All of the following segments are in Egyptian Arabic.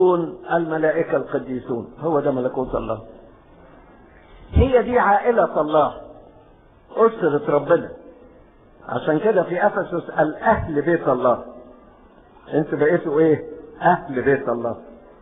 الملائكة القديسون هو ده ملكوت الله هي دي عائلة الله أسرة ربنا عشان كده في أفسس الأهل بيت الله انتوا بقيتوا ايه أهل بيت الله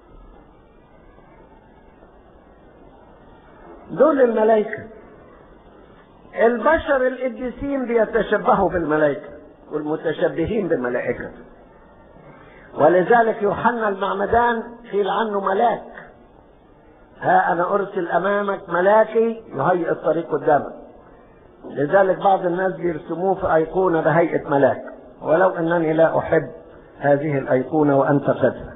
دول الملائكة البشر القديسين بيتشبهوا بالملائكة والمتشبهين بالملائكة ولذلك يوحنا المعمدان قيل عنه ملاك ها أنا أرسل أمامك ملاكي يهيئ الطريق قدامك لذلك بعض الناس بيرسموه في أيقونة بهيئة ملاك ولو أنني لا أحب هذه الأيقونة وأنتقدها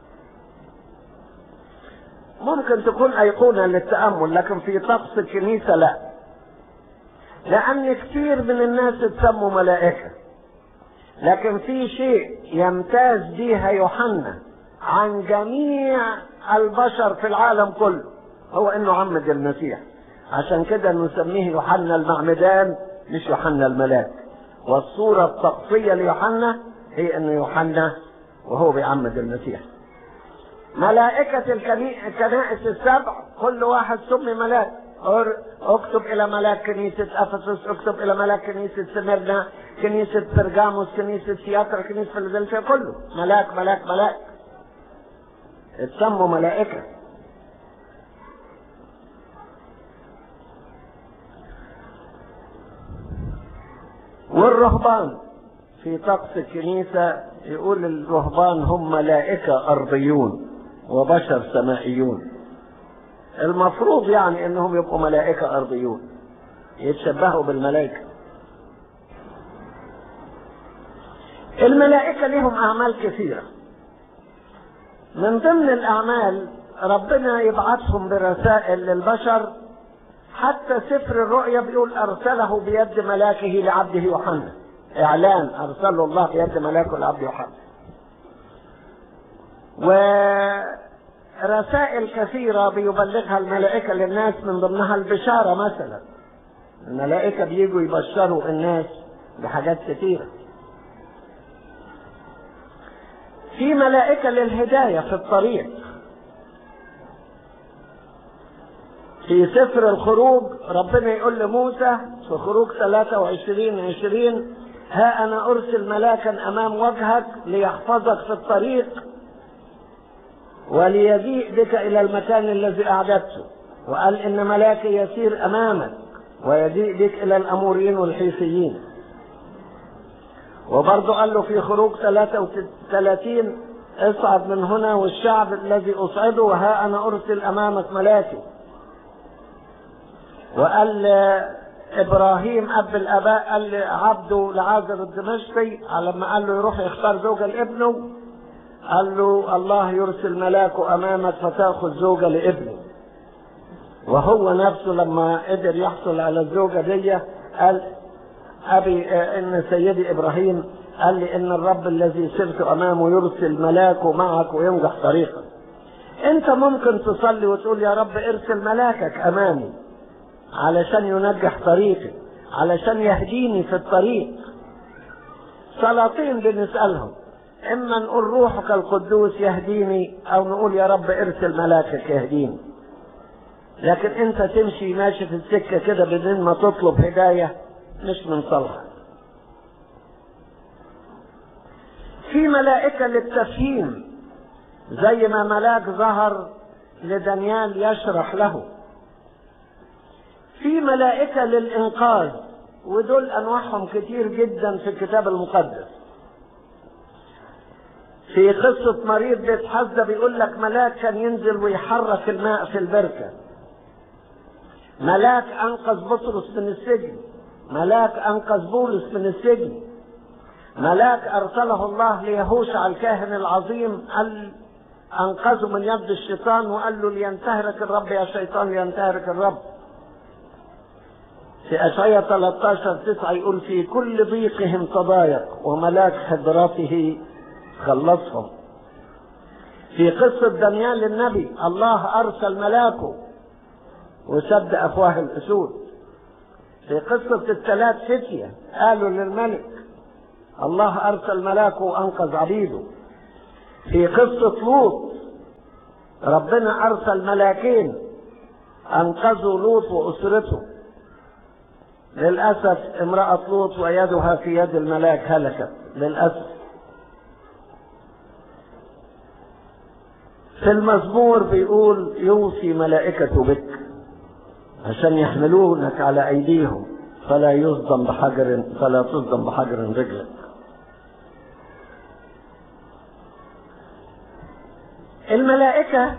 ممكن تكون أيقونة للتأمل لكن في طقس الكنيسة لا لأن كثير من الناس تسموا ملائكة لكن في شيء يمتاز بها يوحنا عن جميع البشر في العالم كله هو انه عمد المسيح عشان كده نسميه يوحنا المعمدان مش يوحنا الملاك والصورة الطقسية ليوحنا هي ان يوحنا وهو بيعمد المسيح ملائكة الكنائس السبع كل واحد سمي ملاك اكتب الى ملاك كنيسة افسس اكتب الى ملاك كنيسة سمرنا كنيسة برجاموس كنيسة سياترا كنيسة فيلادلفيا كله ملاك ملاك ملاك اتسموا ملائكة والرهبان في طقس الكنيسة يقول الرهبان هم ملائكة أرضيون وبشر سمائيون المفروض يعني انهم يبقوا ملائكة ارضيون يتشبهوا بالملائكة الملائكة لهم اعمال كثيرة من ضمن الاعمال ربنا يبعثهم برسائل للبشر حتى سفر الرؤيا بيقول ارسله بيد ملاكه لعبده يوحنا اعلان ارسله الله بيد ملاكه لعبده يوحنا و رسائل كثيرة بيبلغها الملائكة للناس من ضمنها البشارة مثلا الملائكة بيجوا يبشروا الناس بحاجات كثيرة في ملائكة للهداية في الطريق في سفر الخروج ربنا يقول لموسى في خروج 23 20 ها أنا أرسل ملاكا أمام وجهك ليحفظك في الطريق وليجيء بك إلى المكان الذي أعددته وقال إن ملاكي يسير أمامك ويجيء بك إلى الأموريين والحيثيين وبرضه قال له في خروج 33 اصعد من هنا والشعب الذي أصعده وها أنا أرسل أمامك ملاكي وقال إبراهيم أب الآباء قال عبده لعازر الدمشقي لما قال له يروح يختار زوجة لابنه قال له الله يرسل ملاكه امامك فتاخذ زوجة لابنه وهو نفسه لما قدر يحصل على الزوجة دي قال ابي ان سيدي ابراهيم قال لي ان الرب الذي سرت امامه يرسل ملاكه معك وينجح طريقك انت ممكن تصلي وتقول يا رب ارسل ملاكك امامي علشان ينجح طريقي علشان يهديني في الطريق صلاتين بنسألهم اما نقول روحك القدوس يهديني او نقول يا رب ارسل ملاكك يهديني لكن انت تمشي ماشي في السكة كده بدون ما تطلب هداية مش من صالحك في ملائكة للتفهيم زي ما ملاك ظهر لدانيال يشرح له في ملائكة للإنقاذ ودول أنواعهم كتير جدا في الكتاب المقدس في قصة مريض بيت حزة بيقول لك ملاك كان ينزل ويحرك الماء في البركة ملاك أنقذ بطرس من السجن ملاك أنقذ بولس من السجن ملاك أرسله الله ليهوشع الكاهن العظيم قال أنقذه من يد الشيطان وقال له لينتهرك الرب يا شيطان لينتهرك الرب في أشعية 13 9 يقول في كل ضيقهم تضايق وملاك حضرته خلصهم في قصة دانيال النبي الله أرسل ملاكه وسد أفواه الأسود في قصة الثلاث فتية قالوا للملك الله أرسل ملاكه وأنقذ عبيده في قصة لوط ربنا ارسل ملاكين انقذوا لوط واسرته للاسف امراه لوط ويدها في يد الملاك هلكت للاسف في المزمور بيقول يوصي ملائكته بك عشان يحملونك على ايديهم فلا يصدم بحجر فلا تصدم بحجر رجلك الملائكة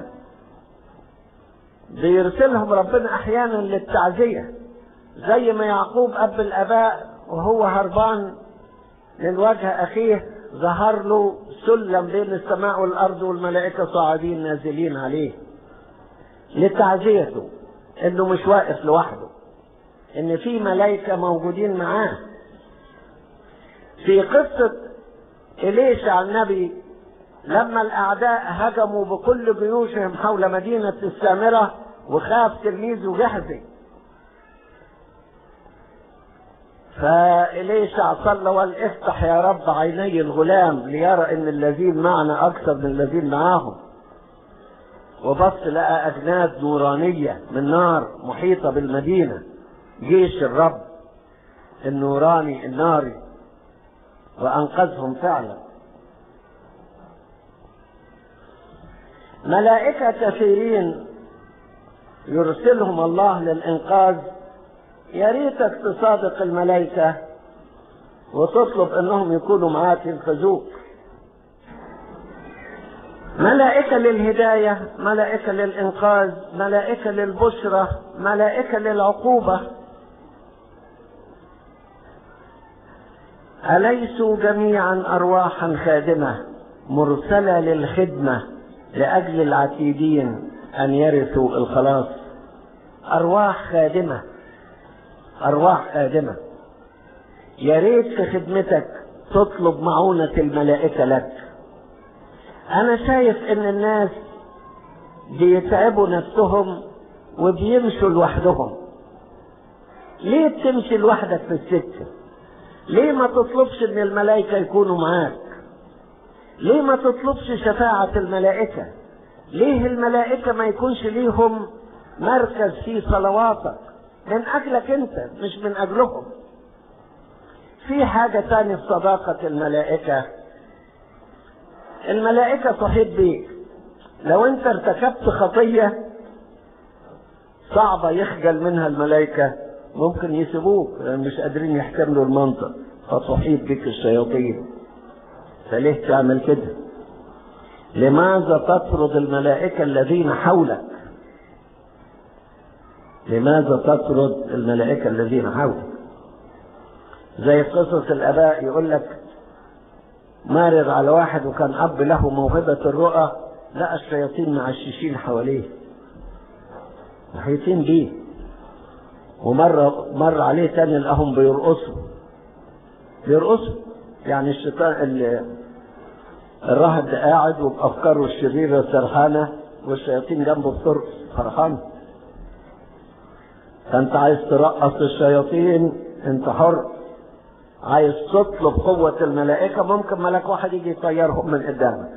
بيرسلهم ربنا احيانا للتعزية زي ما يعقوب اب الاباء وهو هربان من وجه اخيه ظهر له سلم بين السماء والارض والملائكة صاعدين نازلين عليه لتعزيته انه مش واقف لوحده ان في ملائكة موجودين معاه في قصة إليشع النبي لما الأعداء هجموا بكل جيوشهم حول مدينة السامرة وخاف تلميذه جهزي فإليشع صلى وقال افتح يا رب عيني الغلام ليرى ان الذين معنا اكثر من الذين معاهم وبص لقى اجناد نورانية من نار محيطة بالمدينة جيش الرب النوراني الناري وانقذهم فعلا ملائكة كثيرين يرسلهم الله للإنقاذ يا ريتك تصادق الملائكة وتطلب انهم يكونوا معاك ينقذوك ملائكة للهداية ملائكة للإنقاذ ملائكة للبشرة ملائكة للعقوبة أليسوا جميعا أرواحا خادمة مرسلة للخدمة لأجل العتيدين أن يرثوا الخلاص أرواح خادمة أرواح خادمة يا ريت في خدمتك تطلب معونة الملائكة لك أنا شايف إن الناس بيتعبوا نفسهم وبيمشوا لوحدهم ليه تمشي لوحدك في السكة ليه ما تطلبش ان الملائكة يكونوا معاك ليه ما تطلبش شفاعة الملائكة ليه الملائكة ما يكونش ليهم مركز في صلواتك من اجلك انت مش من اجلهم في حاجة تانية في صداقة الملائكة الملائكة صحيح بيك لو انت ارتكبت خطية صعبة يخجل منها الملائكة ممكن يسيبوك لان مش قادرين يحتملوا المنطق فتحيط بك الشياطين فليه تعمل كده لماذا تطرد الملائكة الذين حولك لماذا تطرد الملائكة الذين حولك زي قصص الآباء يقول لك مارر على واحد وكان أب له موهبة الرؤى لقى الشياطين معششين حواليه محيطين بيه ومرة مر عليه تاني لقاهم بيرقصوا بيرقصوا يعني الشيطان الراهب ده قاعد وبأفكاره الشريرة سرحانة والشياطين جنبه بترقص فرحان فانت عايز ترقص الشياطين انت حر عايز تطلب قوة الملائكة ممكن ملاك واحد يجي يطيرهم من قدامك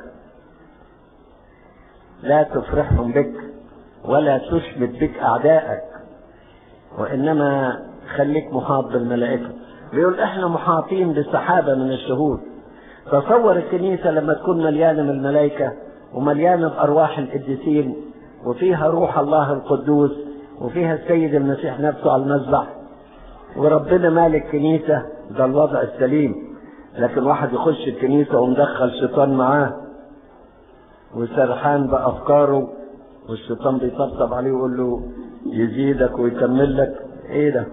لا تفرحهم بك ولا تشمت بك أعدائك وإنما خليك محاط بالملائكة بيقول إحنا محاطين بسحابة من الشهود تصور الكنيسة لما تكون مليانة من الملائكة ومليانة بأرواح القديسين وفيها روح الله القدوس وفيها السيد المسيح نفسه على المذبح وربنا مالك كنيسة ده الوضع السليم لكن واحد يخش الكنيسة ومدخل شيطان معاه وسرحان بأفكاره والشيطان بيطبطب عليه ويقول له يزيدك ويكمل لك ايه ده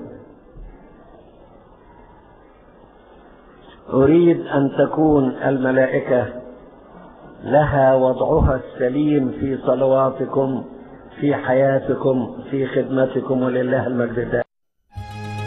أريد أن تكون الملائكة لها وضعها السليم في صلواتكم في حياتكم في خدمتكم ولله المجد